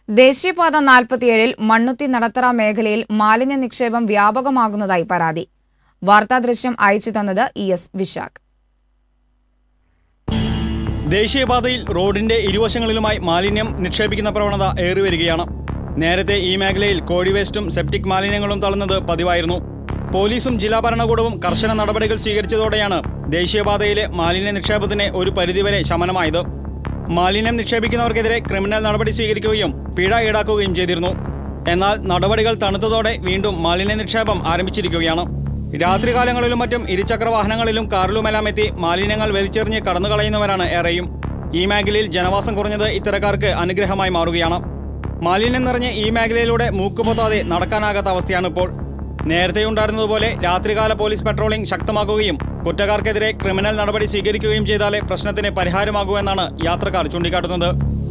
ദേശീയപാത നാൽപ്പത്തിയേഴിൽ മണ്ണുത്തി നടത്തറ മേഖലയിൽ മാലിന്യ നിക്ഷേപം വ്യാപകമാകുന്നതായി പരാതി വാർത്താദൃശ്യം അയച്ചു തന്നത് ഇ എസ് വിശാഖ് ദേശീയപാതയിൽ റോഡിന്റെ ഇരുവശങ്ങളിലുമായി മാലിന്യം നിക്ഷേപിക്കുന്ന പ്രവണത ഏറിവരികയാണ് നേരത്തെ ഈ മേഖലയിൽ കോഴി വേസ്റ്റും സെപ്റ്റിക് മാലിന്യങ്ങളും തള്ളുന്നത് പതിവായിരുന്നു പോലീസും ജില്ലാ ഭരണകൂടവും കർശന നടപടികൾ സ്വീകരിച്ചതോടെയാണ് ദേശീയപാതയിലെ മാലിന്യ നിക്ഷേപത്തിന് ഒരു പരിധിവരെ ശമനമായത് മാലിന്യം നിക്ഷേപിക്കുന്നവർക്കെതിരെ ക്രിമിനൽ നടപടി സ്വീകരിക്കുകയും പിഴ ഈടാക്കുകയും ചെയ്തിരുന്നു എന്നാൽ നടപടികൾ തണുത്തതോടെ വീണ്ടും മാലിന്യ നിക്ഷേപം ആരംഭിച്ചിരിക്കുകയാണ് രാത്രികാലങ്ങളിലും മറ്റും ഇരുചക്ര വാഹനങ്ങളിലും കാറിലുമെല്ലാം എത്തി മാലിന്യങ്ങൾ വലിച്ചെറിഞ്ഞ് കടന്നുകളയുന്നവരാണ് ഏറെയും ഈ മേഖലയിൽ ജനവാസം കുറഞ്ഞത് ഇത്തരക്കാർക്ക് അനുഗ്രഹമായി മാറുകയാണ് മാലിന്യം നിറഞ്ഞ് ഈ മേഖലയിലൂടെ മൂക്കുപൊത്താതെ നടക്കാനാകാത്ത അവസ്ഥയാണ് ഇപ്പോൾ നേരത്തെ ഉണ്ടായിരുന്നതുപോലെ രാത്രികാല പോലീസ് പെട്രോളിംഗ് ശക്തമാക്കുകയും കുറ്റക്കാർക്കെതിരെ ക്രിമിനൽ നടപടി സ്വീകരിക്കുകയും ചെയ്താലേ പ്രശ്നത്തിന് പരിഹാരമാകൂ എന്നാണ് യാത്രക്കാർ ചൂണ്ടിക്കാട്ടുന്നത്